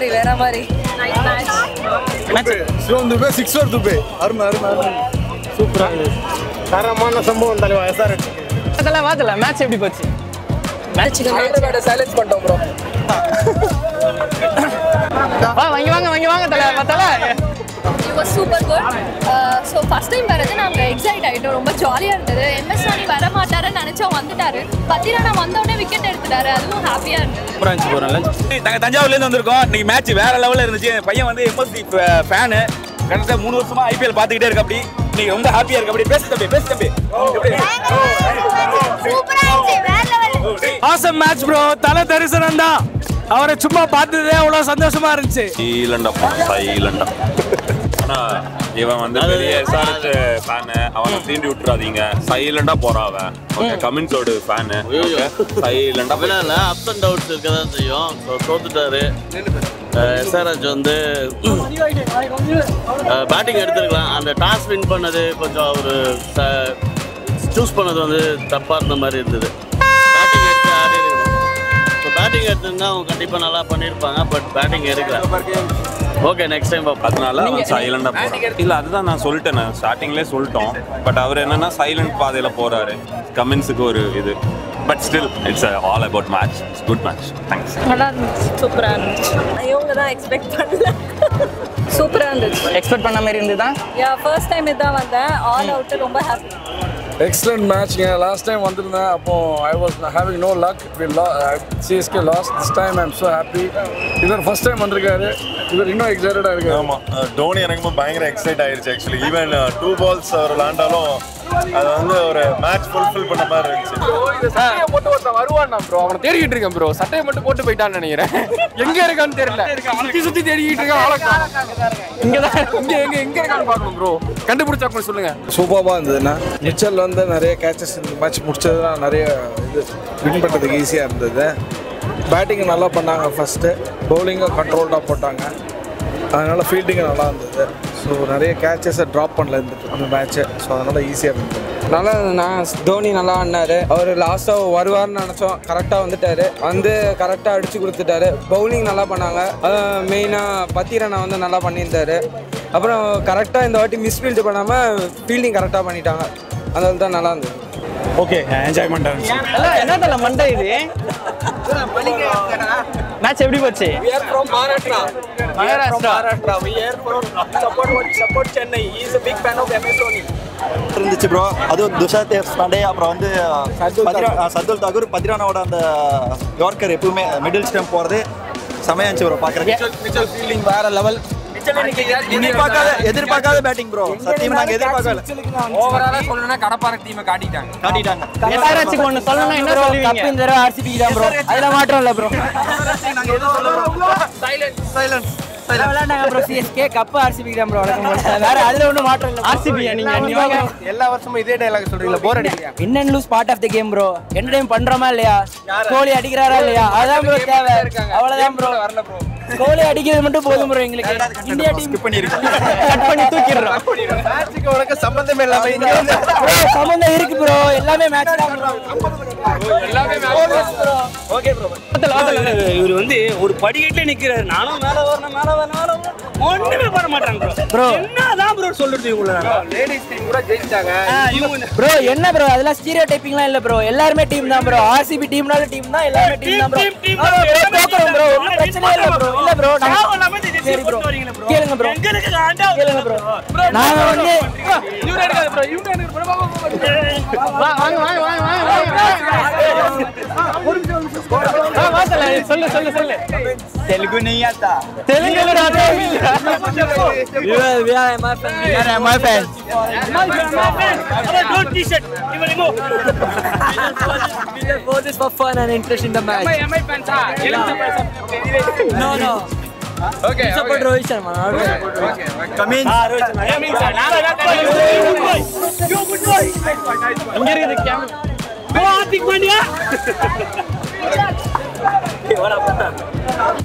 மாதிரி வேற மாதிரி ஸ்லோன் துபே சிக்ஸ் ஓர் துபே அருமை அருமை அருமை சூப்பராக தரமான சம்பவம் தலைவா எஸ்ஆர்எச் அதெல்லாம் வாதல மேட்ச் எப்படி போச்சு சைலன்ஸ் பண்ணிட்டோம் ப்ரோ வா வாங்கி வாங்க வாங்கி வாங்க தல தல it was super good so first time வரது நாங்கள் எக்ஸைட் ஆகிட்டோம் ரொம்ப ஜாலியாக இருந்தது எம்எஸ் தோனி வர மாட்டாருன்னு நினச்சோம் வந்துட்டாரு பத்திரானா வந்தோடனே விக்கெட் எடுத்துட்டாரு அதுவும் ஹாப்பியாக இருந்தது நாங்க தஞ்சாவூர்ல இருந்து வந்திருக்கோம் இன்னைக்கு மேட்ச் வேற லெவல்ல இருந்துச்சு என் பையன் வந்து எம்எஸ்டி ஃபேனு கரெக்டா மூணு வருஷமா ஐபிஎல் பாத்துக்கிட்டே இருக்கு அப்படி இன்னைக்கு ரொம்ப ஹாப்பியா இருக்கு அப்படி பேசு தம்பி பேசு தம்பி ஆசம் மேட்ச் ப்ரோ தல தரிசனம் தான் அவரை சும்மா பார்த்ததே அவ்வளவு சந்தோஷமா இருந்துச்சு சைலண்டா சைலண்டா ஆனா இவன் வந்து பெரிய எஸ்ஆர்எச் ஃபேனு அவனை தீண்டி விட்டுறாதீங்க சைலண்டா போறான் அவன் ஓகே கமின்ஸோட ஃபேனு சைலண்டா இல்லை அப்ஸ் அண்ட் டவுட்ஸ் இருக்க தான் செய்யும் ஸோ தோத்துட்டாரு எஸ்ஆர்எச் வந்து பேட்டிங் எடுத்துருக்கலாம் அந்த டாஸ் வின் பண்ணது கொஞ்சம் அவர் சூஸ் பண்ணது வந்து தப்பாக இருந்த மாதிரி இருந்தது பேட்டிங் எடுத்து ஆடி ஸோ பேட்டிங் எடுத்திருந்தா அவங்க கண்டிப்பாக நல்லா பண்ணியிருப்பாங்க பட் பேட்டிங் எடுக்கல ஓகே நெக்ஸ்ட் டைம் பார்ப்போம் அதனால அவன் சைலண்டா போறான் இல்ல அதுதான் நான் சொல்லிட்டேன் நான் ஸ்டார்டிங்லேயே சொல்லிட்டோம் பட் அவர் என்னன்னா சைலண்ட் பாதையில போறாரு கமின்ஸுக்கு ஒரு இது but still it's all about match it's good match thanks நல்லா இருந்துச்சு சூப்பராக இருந்துச்சு இவங்க தான் எக்ஸ்பெக்ட் பண்ணல சூப்பராக இருந்துச்சு எக்ஸ்பெக்ட் பண்ண மாதிரி இருந்ததா யா ஃபர்ஸ்ட் டைம் இதான் வந்தேன் ஆல் அவுட் ரொம்ப ஹாப்பி எக்ஸலண்ட் மேட்ச்ங்க லாஸ்ட் டைம் வந்திருந்தேன் அப்போ I was having no luck CSK last this time I am so happy இவர் ஃபர்ஸ்ட் டைம் வந்திருக்காரு இவர் இன்னும் எக்ஸைட்டடாக இருக்காரு ஆமா அஹ் தோனி எனக்கு பயங்கர எக்ஸைட் ஆயிருச்சு ஆக்சுவலி ஈவன் டூ பால்ஸ் அவர் விளாண்டாலும் அது வந்து ஒரு மேட்ச் ஃபுல்ஃபில் பண்ண மாதிரி இருந்துச்சு சட்டையை போட்டு ஒருத்தன் வருவான் ப்ரோ அவனை தேடிக்கிட்டு இருக்கேன் ப்ரோ சட்டையை மட்டும் போட்டு போயிட்டான்னு நினைக்கிறேன் எங்க இருக்கான்னு தெரியல சுத்தி சுத்தி தேடிக்கிட்டு இருக்கேன் ஆளை காணோம். இங்கதான் இங்க எங்க எங்க இருக்கான்னு பார்க்கணும் ப்ரோ கண்டுபிடிச்சா கொஞ்சம் சொல்லுங்க சூப்பராக இருந்ததுண்ணா நிச்சல் வந்து நிறைய கேச்சஸ் இந்த மேட்ச் முடிச்சதுலாம் நிறைய இது வின் பண்ணுறதுக்கு ஈஸியாக இருந்தது பேட்டிங் நல்லா பண்ணாங்க ஃபஸ்ட்டு பவுலிங்கும் கண்ட்ரோல்டாக போட்டாங்க அதனால் ஃபீல்டிங்கும் நல்லா இருந்தது ஸோ நிறைய கேச்சஸை ட்ராப் பண்ணல இருந்துட்டு அந்த மேட்ச்சை ஸோ அதனால் ஈஸியாக வின் பண்ணேன் நல்லா இருந்ததுண்ணா தோனி நல்லா ஆடினாரு அவர் லாஸ்ட்டாக வருவார்னு நினச்சோம் கரெக்டாக வந்துட்டாரு வந்து கரெக்டாக அடிச்சு கொடுத்துட்டாரு பவுலிங் நல்லா பண்ணாங்க மெயினாக பத்திரனை வந்து நல்லா பண்ணியிருந்தாரு அப்புறம் கரெக்டாக இந்த வாட்டி மிஸ்ஃபீல்டு பண்ணாமல் ஃபீல்டிங் கரெக்டாக பண்ணிட்டாங்க அதனால தான் நல்லா இருந்தது ஓகே என்ஜாய்மெண்ட் இருந்துச்சு என்ன தல மண்டை இது மேட்ச் எப்படி போச்சு மகாராஷ்டிரா இருந்துச்சு ப்ரோ அதுவும் துஷாத் பாண்டே அப்புறம் வந்து பத்ரா- சர்துல் தாகூர் பத்ரானாவோட அந்த யோர்க்கர் எப்பவுமே மிடில் ஸ்டெம் போகிறது செமையா இருந்துச்சு ப்ரோ பார்க்குறேன் ஃபீல்டிங் வேற லெவல் எதிர்பார்க்காத எதிர்பார்க்காத பேட்டிங் ப்ரோ சத்தியமா நாங்கள் எதிர்பார்க்கல ஓவராலா சொல்லணும்னா கடப்பாறை டீமை காட்டிட்டாங்க காட்டிட்டாங்க எஸ்ஆர்எச்சுக்கு ஒன்னு சொல்லணும்னா என்ன சொல்லுவீங்க இந்த தடவை ஆர்சிபி தான் ப்ரோ அதுல மாற்றம் இல்ல ப்ரோ விளையாண்டாங்க ப்ரோ சிஎஸ்கே கப்பு ஆர்சிபி தான் ப்ரோ வழக்கம் போல வேற அதுல ஒன்றும் மாற்றம் இல்லை ஆர்சிபி நீங்க நீ வாங்க எல்லா வருஷமும் இதே டைலாக் சொல்றீங்களா போர் அடிக்கலையா win and lose part of the game bro entertain பண்றோமா இல்லையா கோலி அடிக்கிறாரா இல்லையா அதான் ப்ரோ தேவை அவ்வளவுதான் ப்ரோ வரல ப்ரோ கோலி அடிக்கிறது மட்டும் போதும் ப்ரோ எங்களுக்கு இந்தியா டீம் கட் பண்ணி தூக்கிடுறோம் மேட்ச்சுக்கு உனக்கு சம்பந்தமே இல்லாம இங்க வந்து ப்ரோ சம்பந்தம் இருக்கு ப்ரோ எல்லாமே மேட்ச் தான் ப்ரோ எல்லாமே ஓகே ப்ரோ இவர் வந்து ஒரு படிக்கட்டில் நிற்கிறாரு நானும் மேலே வரணும் மேலே வரணும் மேலே வரணும் ஒன்றுமே பண்ண மாட்டாங்க ப்ரோ என்னதான் ப்ரோ சொல்றது இவங்கள லேடிஸ் டீம் கூட ஜெயிச்சிட்டாங்க இவங்க ப்ரோ என்ன ப்ரோ அதெல்லாம் ஸ்டீரியோ டைப்பிங்லாம் இல்ல ப்ரோ எல்லாருமே டீம் தான் ப்ரோ ஆர்சிபி டீம்னால டீம் தான் எல்லாருமே டீம் தான் ப்ரோ Team, team, ஆமா team. ப்ரோ தோக்குறோம் ப்ரோ ஒன்றும் பிரச்சனையே இல்ல ப்ரோ இல்ல ப்ரோ சரி ப்ரோ கேளுங்க ப்ரோ கேளுங்க ப்ரோ நாங்க வந்து இவரே எடுக்காது ப்ரோ இவங்க எடுக்காது ப்ரோ வாங்க வாங்க வாங்க வாங்க வாங்க வா தல சொல்லு சொல்லு சொல்லு தெலுங்கு நீயாத்தா தெலுங்குல ராதே my fans for this for fun and interest in the match MI ஃபேன்ஸா no no okay support Rohit Sharma Cummins இங்க இருக்குது கேமரா